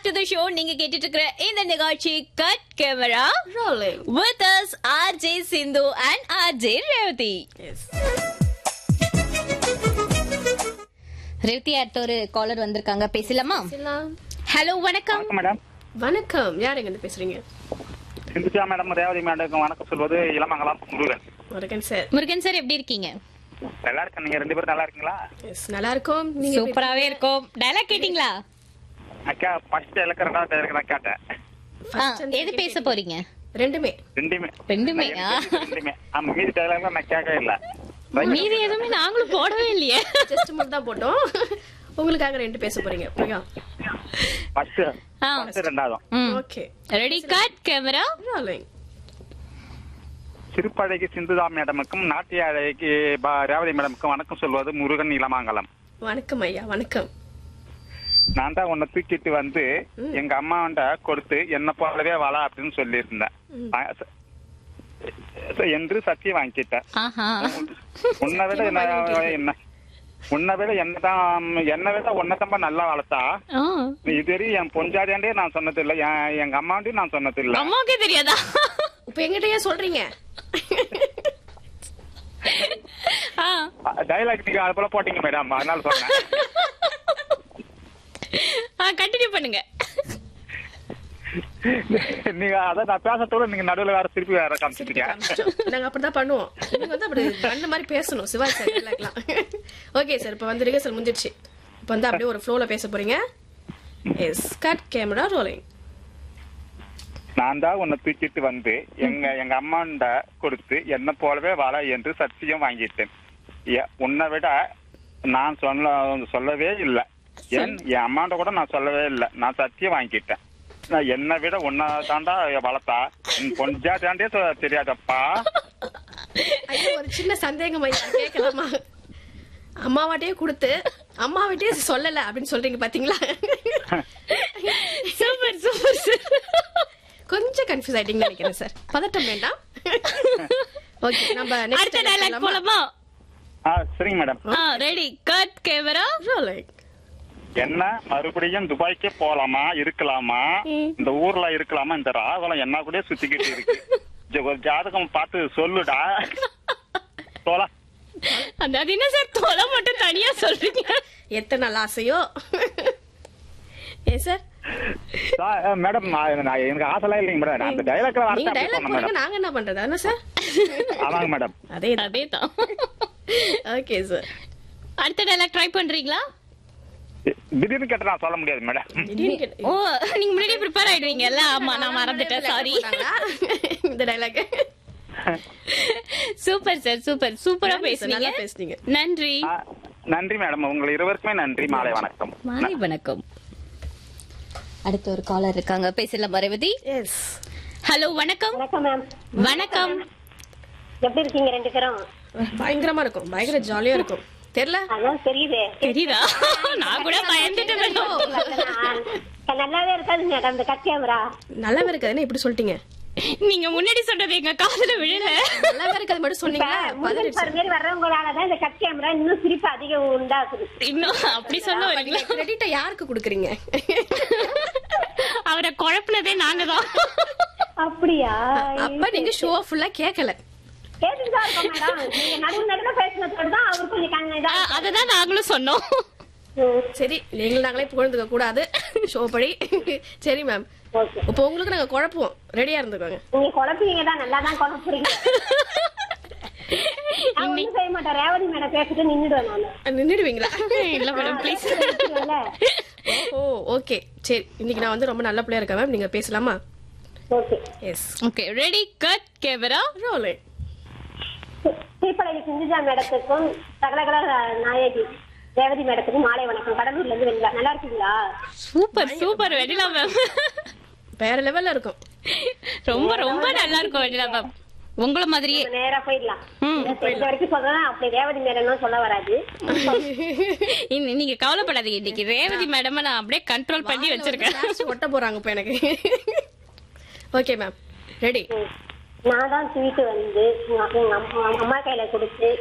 To the show நீங்க கேட்டுட்டு இருக்கிற இந்த நிகழ்ச்சி cut camera Rolling. With us RJ Sindhu and RJ Revathi Yes. Revathi அடுத்த ஒரு காலர் வந்திருக்காங்க பேசலாமா பேசலாம். ஹலோ வணக்கம் வணக்கம் மேடம் வணக்கம் யார் எங்க இருந்து பேசுறீங்க சிந்துஜா மேடம் ரேவதி மேடம் வணக்கம் சொல்வது இளமங்கலம் முருகன் வணக்கம் சார் முருகன் சார் எப்படி இருக்கீங்க நல்லா இருக்கேன் நீங்க ரெண்டு பேரும் நல்லா இருக்கீங்களா எஸ் நல்லா இருக்கும் நீங்க எப்படி சூப்பராவே இருக்கும் டயலாக் கேட்டிங்களா அக்கா ஃபர்ஸ்ட் இலக்க ரெண்டாவது இலக்க நான் கேட்டேன் ஆ, First and எது second பேச போறீங்க ரெண்டுமே ரெண்டுமே ரெண்டுமே, நான் ஆ. எனக்கு ரெண்டுமே ஆமா மீதி டைலாக்லாம் நான் கேட்கவே இல்ல மீதி எதுவுமே நாங்களும் போடவே இல்லையே ஜஸ்ட் மட்டும் தான் போட்டோம் உங்களுக்காக ரெண்டு பேச போறீங்க புரியா ஃபர்ஸ்ட் ஆ. ஃபர்ஸ்ட் ரெண்டாவதும் ம் okay ready cut camera rolling சிறுப்பழகி சிந்துதா மேடமுக்கும் நாட்டிய அழகி பா- ரேவதி மேடமுக்கும் வணக்கம் சொல்வது முருகன் இளமாங்கலம் வணக்கம் ஐயா வணக்கம் நான் தான் உன்னை தூக்கிட்டு வந்து எங்க அம்மாவண்ட கொடுத்து என்ன போலவே வாழா அப்படின்னு சொல்லியிருந்தேன் ஆ, ச- ச- என்று சத்தியம் வாங்கிட்டேன் ஆஹா உன்னை விட என்ன என்ன உன்னை விட என்னதான் என்னை விட உன்னதம்பா நல்லா வளர்த்தா ஆ. இதுவரையும் என் பொஞ்சாதியாண்டே நான் சொன்னது இல்ல என் எங்க அம்மாண்டையும் நான் சொன்னது இல்ல அம்மாவுக்கே தெரியாதா இப்ப எங்கிட்ட ஏன் சொல்றீங்க ஆ. டைலாக் நீங்க அது போல போட்டீங்க மேடம் அதனால சொன்னேன் ஆ கண்டினியூ பண்ணுங்க நீங்க அதான் நான் பேசத்தோட நீங்க நடுவுல வேற திருப்பி வேற காமிச்சிட்டீங்க நாங்க அப்படிதான் பண்ணுவோம் நீங்க வந்து அப்படி அந்த மாதிரி பேசணும் சிவாஜி சார் கேட்கலாம் ஓகே சார் இப்ப வந்து ரிகர்சல் முடிஞ்சிடுச்சு இப்ப வந்து அப்படியே ஒரு ஃப்ளோல பேச போறீங்க எஸ் கட் கேமரா ரோலிங் நான் தான் உன்னை தூக்கிட்டு வந்து எங்க எங்க அம்மாண்ட கொடுத்து என்ன போலவே வாழ என்று சத்தியம் வாங்கிட்டேன் எ- உன்னை விட நான் சொல்ல சொல்லவே இல்லை என் என் அம்மாண்ட கூட நான் சொல்லவே இல்லை நான் சத்தியம் வாங்கிட்டேன் நான் என்னை விட உன்னை தாண்டா வளர்த்தா உன் பொஞ்சா தாண்டே சொ- தெரியாதப்பா ஐயோ ஒரு சின்ன சந்தேகம் ஐயா கேட்கலாமா அம்மாவாட்டே கொடுத்து அம்மாவிட்டே சொல்லல அப்படின்னு சொல்றீங்க பாத்தீங்களா சூப்பர் சூப்பர் கொஞ்சம் கன்ஃபியூஸ் ஆயிட்டீங்கன்னு நினைக்கிறேன் சார் பதட்டம் வேண்டாம் ஓகே நம்ம அடுத்த டைலாக் போலாமா ஆ சரிங்க மேடம் ஆ ரெடி கட் கேமரா ரோலிங் என்ன மறுபடியும் துபாய்க்கே போலாமா இருக்கலாமா இந்த ஊர்ல இருக்கலாமா இந்த ராகலம் என்ன கூட சுத்திக்கிட்டு இருக்கு ஜ- ஒரு ஜாதகம் பார்த்து சொல்லுடா போலாம் அந்த அது என்ன சார் தொலை மட்டும் தனியா சொல்றீங்க எத்தனை நாள் ஆசையோ ஏன் சார் சா- அஹ் மேடம் நான் நான் எனக்கு ஆசைலாம் இல்லைங்க மேடம் நான் அந்த டைலாக்ல நீங்க வார்த்தை அப்படி டைலாக் சொன்னேன் போடுங்க மேடம் நாங்க என்ன பண்றது என்ன சார் ஆமாங்க மேடம் அதே அதே தான் ஓகே சார் அடுத்த டைலாக் ட்ரை பண்றீங்களா திடீர்னு கேட்ட நான் சொல்ல முடியாது மேடம் திடீர்னு கேட்டு- ஓ நீங்க முன்னாடியே ப்ரிப்பேர் ஆயிடுவீங்கல்ல ஆமா நான் மறந்துட்டேன் சாரி போட்டாங்களா? இந்த டைலாக் சூப்பர் சார் சூப்பர் சூப்பரா பேசுனீங்க நல்லா பேசுனீங்க நன்றி ஆ, நன்றி மேடம் உங்கள் இருவருக்குமே நன்றி மாலை வணக்கம் மாலை வணக்கம் அடுத்த ஒரு காலர் இருக்காங்க பேசலாம் ரேவதி எஸ் ஹலோ வணக்கம் வணக்கம் மேம் வணக்கம் எப்படி இருக்கீங்க ரெண்டு பேரும் பயங்கரமா இருக்கும் பயங்கர ஜாலியா இருக்கும் தெரியல அதான் தெரியுது தெரியுதா நான் கூட பயந்துட்டேன் நான் நல்லாவே இருக்காது மேடம் இந்த கட் கேமரா நல்லாவே இருக்காதுன்னு இப்படி சொல்லிட்டீங்க நீங்க முன்னாடி சொன்னது எங்க காதுல விழல நல்லாவே இருக்காது மட்டும் சொன்னீங்களா முதல் பாரு மாரி வர்றவங்களாலதான் இந்த கட் கேமரா இன்னும் சிரிப்பு அதிகம் உண்டாக்குது இன்னும் அப்படி சொல்ல வரீங்களா கிரெடிட்ட யாருக்கு கொடுக்குறீங்க அவரை குழப்பினதே நாங்க தான் அப்படியா அப்ப நீங்க ஷோ ஃபுல்லா கேட்கல கேட்டுட்டு தான் இருக்கோம் மேடம் நீங்க நடுவு நடுவுல பேசினதோடு தான் அவர் கொஞ்சம் கண்ணு இதா அததான் நாங்களும் சொன்னோம் ம், சரி நீங்களும் நாங்களே புகழ்ந்துக்க கூடாது ஷோ படி சரி மேம் ஓகே இப்போ உங்களுக்கு நாங்க குழப்புவோம் ரெடியா இருந்துக்கோங்க நீங்க குழப்பீங்க தான் நல்லா தான் குழப்புறீங்க நான் ஒண்ணும் செய்ய மாட்டேன் ரேவதி மேடம் பேசிட்டு நின்னுடுவேன் நானு நின்னுடுவீங்களா இல்ல மேடம் ப்ளீஸ் பேசுறேன்ல. ஓ ஓகே சரி இன்னைக்கு நான் வந்து ரொம்ப நல்ல பிள்ளையா இருக்கேன் மேம் நீங்க பேசலாமா okay yes okay ready cut camera roll தீப்பழகி சிந்துஜா மேடத்துக்கும் சகலகல நாயகி ரேவதி மேடத்துக்கும் மாலை வணக்கம் கடலூர்ல இருந்து வெளியில நல்லா இருக்கீங்களா சூப்பர் சூப்பர் வெடிலா மேம் வேற லெவல்ல இருக்கும் ரொம்ப ரொம்ப நல்லா இருக்கும் வெடிலா மேம் உங்கள மாதிரியே இப்ப நேரா போயிடலாம் ம், தெரிஞ்ச வரைக்கும் சொல்றேன் அப்படி ரேவதி மேடம் சொல்ல வராது இன்னி- நீங்க கவலைப்படாதீங்க இன்னைக்கு ரேவதி மேடம் நான் அப்படியே கண்ட்ரோல் பண்ணி வச்சிருக்கேன் Flash ஒட்ட போறாங்க இப்ப எனக்கு ஓகே மேம் ரெடி நான் தான் ஸ்வீட்டு வந்து எங்க அம்மா- அம்மா கையில கொடுத்து